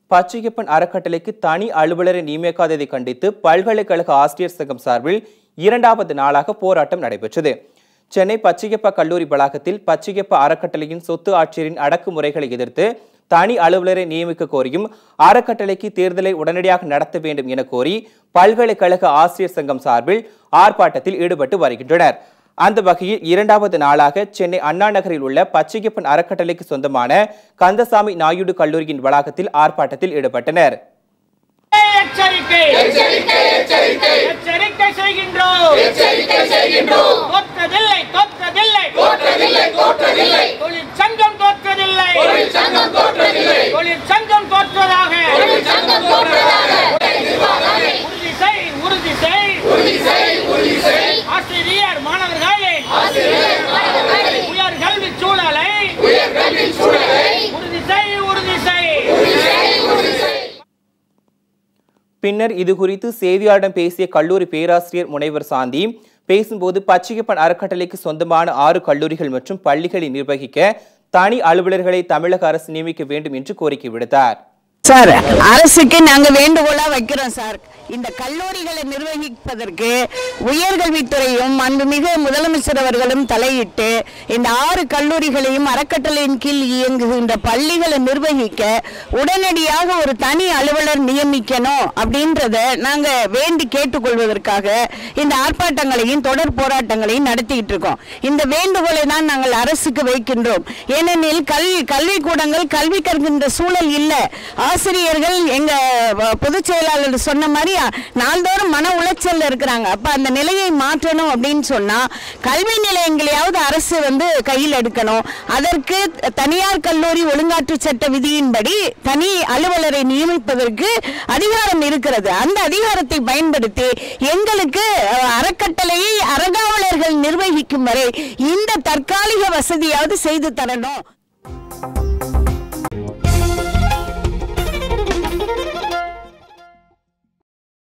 பச்சையப்பன் அறக்கட்டளைக்கு தனி அலுவலரை நியமிக்காததை கண்டித்து பல்கலைக்கழக ஆசிரியர் சங்கம் சார்பில் இரண்டாவது நாளாக போராட்டம் நடைபெற்றது சென்னை பச்சையப்ப கல்லூரி வளாகத்தில் பச்சையப்ப அறக்கட்டளையின் சொத்து ஆட்சியரின் அடக்குமுறைகளை எதிர்த்து தனி அலுவலரை நியமிக்க கோரியும் அறக்கட்டளைக்கு தேர்தலை உடனடியாக நடத்த வேண்டும் என கோரி பல்கலைக்கழக ஆசிரியர் சங்கம் சார்பில் ஆர்ப்பாட்டத்தில் ஈடுபட்டு வருகின்றனர் அந்த வகையில் இரண்டாவது நாளாக சென்னை அண்ணா நகரில் உள்ள பச்சையப்பன் அறக்கட்டளைக்கு சொந்தமான கந்தசாமி நாயுடு கல்லூரியின் வளாகத்தில் ஆர்ப்பாட்டத்தில் ஈடுபட்டனர் எச்சரிக்கை எச்சரிக்கை செய்கின்றோம் தோற்றதில்லை தோற்றதில்லை தொழிற்சங்கம் தோற்றதில்லை தொழிற்சங்கம் தோற்றதாக உறுதி செய் உறுதி செய் ஆசிரியர் மாணவர்களே உயர் கல்வி சூழலை உறுதி செய் உறுதி செய் பின்னர் இது குறித்து செய்தியாளரிடம் பேசிய கல்லூரி பேராசிரியர் முனைவர் சாந்தி பேசும்போது பச்சையப்பன் அறக்கட்டளைக்கு சொந்தமான ஆறு கல்லூரிகள் மற்றும் பள்ளிகளை நிர்வகிக்க தனி அலுவலர்களை தமிழக அரசு நியமிக்க வேண்டும் என்று கோரிக்கை விடுத்தார் சார் அரசுக்கு நாங்க வேண்டுகோளா வைக்கிறோம் சார் இந்த கல்லூரிகளை நிர்வகிப்பதற்கு உயர்கல்வித்துறையும் மாண்புமிகு முதலமைச்சர் அவர்களும் தலையிட்டு இந்த ஆறு கல்லூரிகளையும் அறக்கட்டளையின் கீழ் இயங்குகின்ற பள்ளிகளை நிர்வகிக்க உடனடியாக ஒரு தனி அலுவலர் நியமிக்கணும் அப்படின்றத நாங்க வேண்டி கேட்டுக்கொள்வதற்காக இந்த ஆர்ப்பாட்டங்களையும் தொடர் போராட்டங்களையும் நடத்திட்டு இருக்கோம் இந்த வேண்டுகோளை தான் நாங்கள் அரசுக்கு வைக்கின்றோம் ஏனெனில் கல்வி கல்விக்கூடங்கள் கல்வி கற்கின்ற சூழல் இல்லை ஆசிரியர்கள் எங்க வ- பொதுச் செயலாளர் சொன்ன மாதிரி அ, நாள்தோறும் மன உளைச்சல்ல இருக்கிறாங்க அப்ப அந்த நிலையை மாற்றணும் அப்படின்னு சொன்னா கல்வி நிலையங்களையாவது அரசு வந்து கையில் எடுக்கணும் அதற்கு தனியார் கல்லூரி ஒழுங்காற்று சட்ட விதியின்படி தனி அலுவலரை நியமிப்பதற்கு அதிகாரம் இருக்கிறது அந்த அதிகாரத்தை பயன்படுத்தி எங்களுக்கு அ, அறக்கட்டளையை அறங்காவலர்கள் நிர்வகிக்கும் வரை இந்த தற்காலிக வசதியாவது செய்து தரணும்